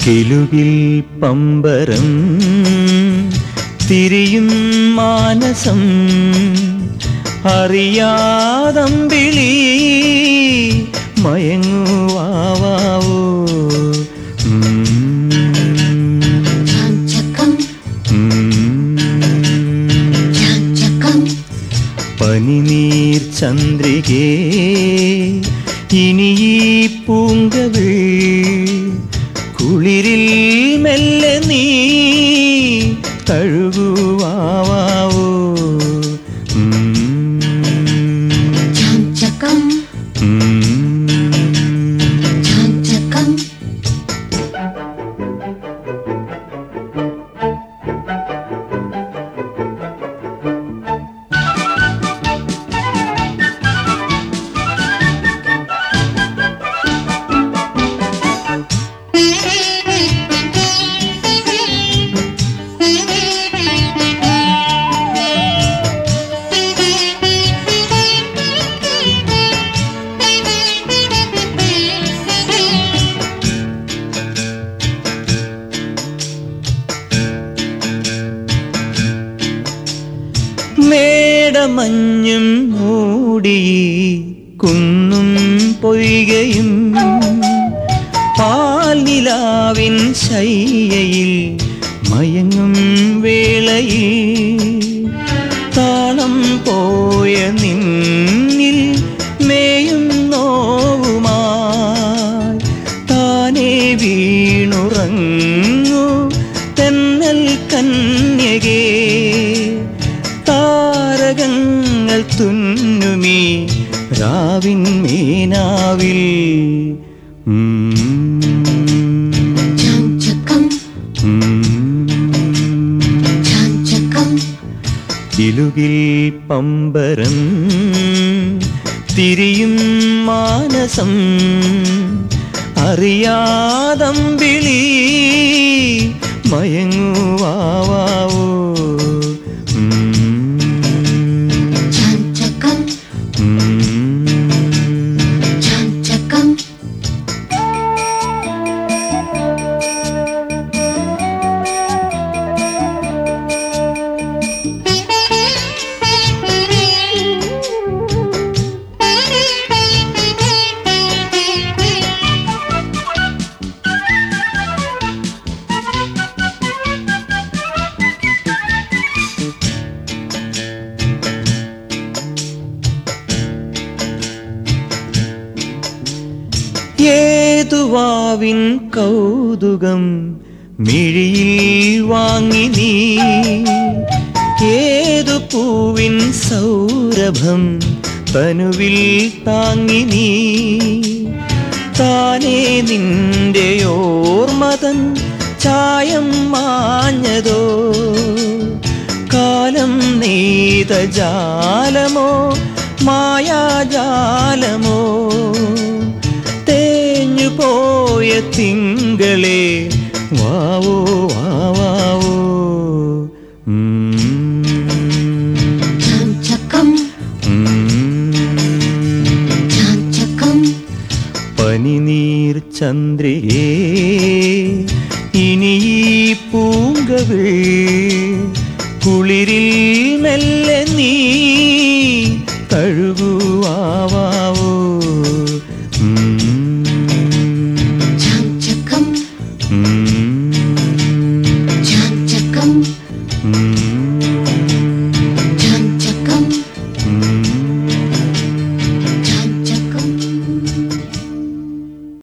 കിലുകിൽ പമ്പരം തിരിയും മാനസം അറിയാതമ്പിളി മയങ്ങുവാവോ ചാഞ്ചകം ചാഞ്ചകം പനിനീർ ചന്ദ്രികേ ഇനി ഈ പൂങ്കവിൾ കുളിരിൽ മെല്ലെ നീ തഴുകുവാവോ ചാഞ്ചകം ചാഞ്ചകം മേടമഞ്ഞും മൂടി കുന്നും പൊയ്കയും പാൽനിലാവിൻ ശയ്യയിൽ മയങ്ങും വേളയിൽ താളം പോയ നിന്നിൽ മേയും നോവുമായി താനേ വീണുറങ്ങു തെന്നൽ കന്യകേ താരകങ്ങൾ തുന്നുമീ രാവിൻ മീനാവിൽ ചാഞ്ചകം ചാഞ്ചകം ഇലുകിൽ പമ്പരം തിരിയും മാനസം അറിയാതമ്പിളി മയങ്ങുവാവോ ചാഞ്ചകം ചാഞ്ചകം ഏതുവാവിൻ കൗതുകം മിഴിയിൽ വാങ്ങി നീ ഏതു പൂവിൻ സൗരഭം തനുവിൽ താങ്ങി നീ താനേ നിന്റെ ഓർമ്മതൻ ചായം മാഞ്ഞതോ കാലം നെയ്ത ജാലമോ മായാജാലമോ തേഞ്ഞു പോയ തിങ്കളെ വാവോ വാവാവോ ചാഞ്ചകം ചാഞ്ചകം പനിനീർ ചന്ദ്രികേ ഇനി ഈ പൂങ്കവിൾ കുളിരിൽ മെല്ലെ നീ